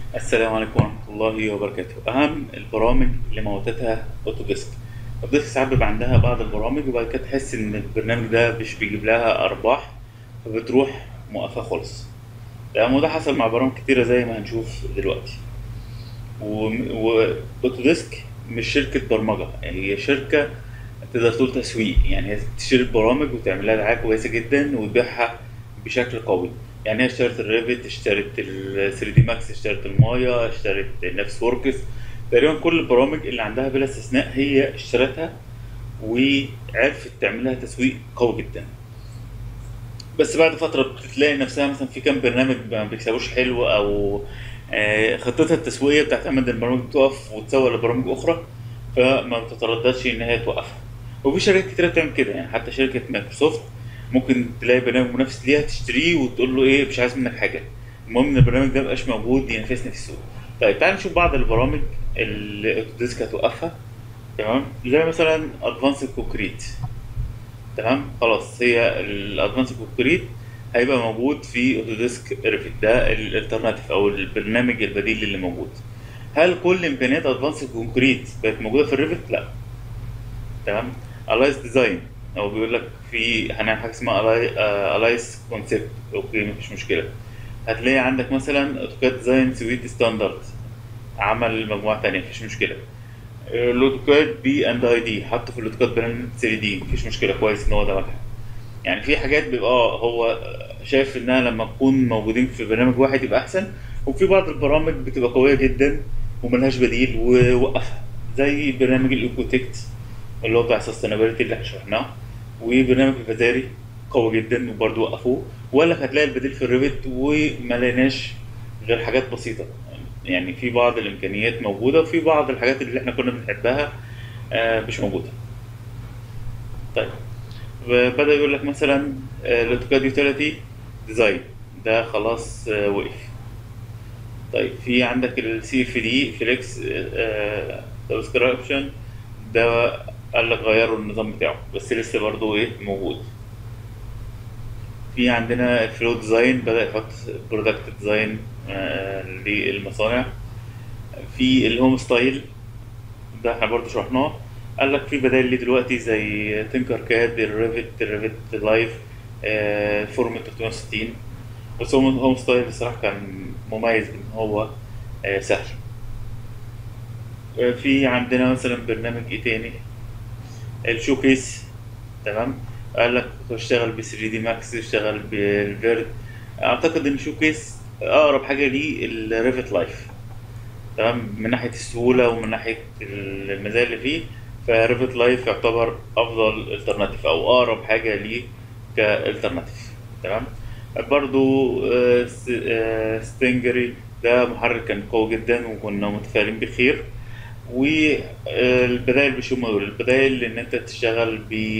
السلام عليكم ورحمة الله وبركاته أهم البرامج اللي موتتها أوتوديسك أوتوديسك ساعات بيبقى عندها بعض البرامج وبعد كده تحس إن البرنامج ده مش بيجيب لها أرباح فبتروح موقفة خالص تمام وده حصل مع برامج كتيرة زي ما هنشوف دلوقتي وأوتوديسك مش شركة برمجة يعني هي شركة تقدر تقول تسويق يعني هي تشتري البرامج وتعمل لها دعاية كويسة جدا وتبيعها بشكل قوي يعني هي اشترت الريفت اشترت ال 3 دي ماكس اشترت المايا اشترت نفس وركس تقريبا كل البرامج اللي عندها بلا استثناء هي اشترتها وعرفت تعمل لها تسويق قوي جدا بس بعد فترة بتلاقي نفسها مثلا في كام برنامج ما بيكسبوش حلو او آه، خطتها التسويقية بتاعت ان البرامج تقف وتسوق لبرامج اخرى فما بتترددش ان هي توقفها وفي شركات كتيرة بتعمل كده يعني حتى شركة مايكروسوفت ممكن تلاقي برنامج منافس ليها تشتريه وتقول له ايه مش عايز منك حاجه المهم ان البرنامج ده مبقاش موجود ينافسني في السوق طيب تعال نشوف بعض البرامج اللي اوتوديسك هتوقفها تمام زي مثلا ادفانسد كونكريت تمام خلاص هي الادفانسد كونكريت هيبقى موجود في اوتوديسك ريفت ده الالترناتيف او البرنامج البديل اللي موجود هل كل امكانيات ادفانسد كونكريت بقت موجوده في الريفت لا تمام الايس ديزاين هو بيقول لك في هنعمل حاجه اسمها الايس كونسيبت اوكي مفيش مشكله هتلاقي عندك مثلا اوتوكاد ديزاين سويت ستاندرد عمل مجموعه تانية مفيش مشكله الاوتوكاد بي اند اي دي حطه في الاوتوكاد براند 3 دي مفيش مشكله كويس ان هو ده ملحق يعني في حاجات بيبقى اه هو شايف انها لما تكون موجودين في برنامج واحد يبقى احسن وفي بعض البرامج بتبقى قويه جدا وملهاش بديل ووقفها زي برنامج الايكوتكت اللي هو بتاع السستينابيلتي اللي احنا شرحناه وبرنامج الفزاري قوي جدا وبرضه وقفوه وقال لك هتلاقي البديل في الريفت وما لقيناش غير حاجات بسيطه يعني في بعض الامكانيات موجوده وفي بعض الحاجات اللي احنا كنا بنحبها آه، مش موجوده طيب بدا يقول لك مثلا الاوتوكاد يوتيليتي ديزاين ده خلاص آه، وقف طيب في عندك السي اف دي فليكس سبسكريبشن ده قال لك غيروا النظام بتاعه بس لسه برضه ايه موجود في عندنا الفلو ديزاين بدأ يحط برودكت ديزاين للمصانع في الهوم ستايل ده احنا برضه شرحناه قال لك في بدائل ليه دلوقتي زي تنكر كاد الريفت الريفت لايف آه، فورم 360 بس هو هوم ستايل بصراحة كان مميز ان هو آه، سهل آه، في عندنا مثلا برنامج ايه تاني الشوكيس تمام قال لك اشتغل ب 3 دي ماكس اشتغل بالفيرد اعتقد ان الشوكيس اقرب حاجه ليه الريفت لايف تمام من ناحيه السهوله ومن ناحيه المزايا اللي فيه فريفت لايف يعتبر افضل الترناتيف او اقرب حاجه ليه كالترناتيف تمام برضو آه، س- آه، ستينجري ده محرك كان قوي جدا وكنا متفائلين بخير والبدائل مش هم دول البدائل ان انت تشتغل ب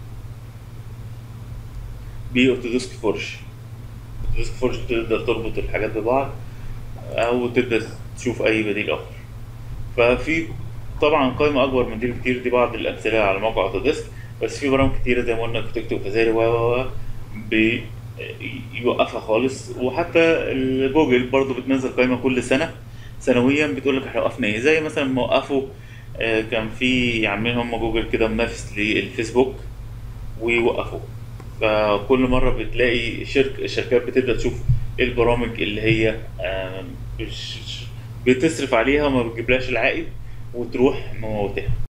باوتوديسك فورج اوتوديسك فورج تقدر تربط الحاجات ببعض او تبدا تشوف اي بديل اخر ففي طبعا قائمة أكبر من دي بكتير دي بعض الأمثلة على موقع أوتوديسك بس في برامج كتيرة زي ما قلنا كتكتب وكذاري و و و بيوقفها خالص وحتى جوجل برضو بتنزل قائمة كل سنة سنويا بتقول لك احنا وقفنا ايه زي مثلا ما وقفوا آه، كان في عاملين هم جوجل كده منافس للفيسبوك ويوقفوا فكل مرة بتلاقي شرك الشركات بتبدأ تشوف ايه البرامج اللي هي آه، مش بتصرف عليها وما بتجيبلهاش العائد وتروح مموتها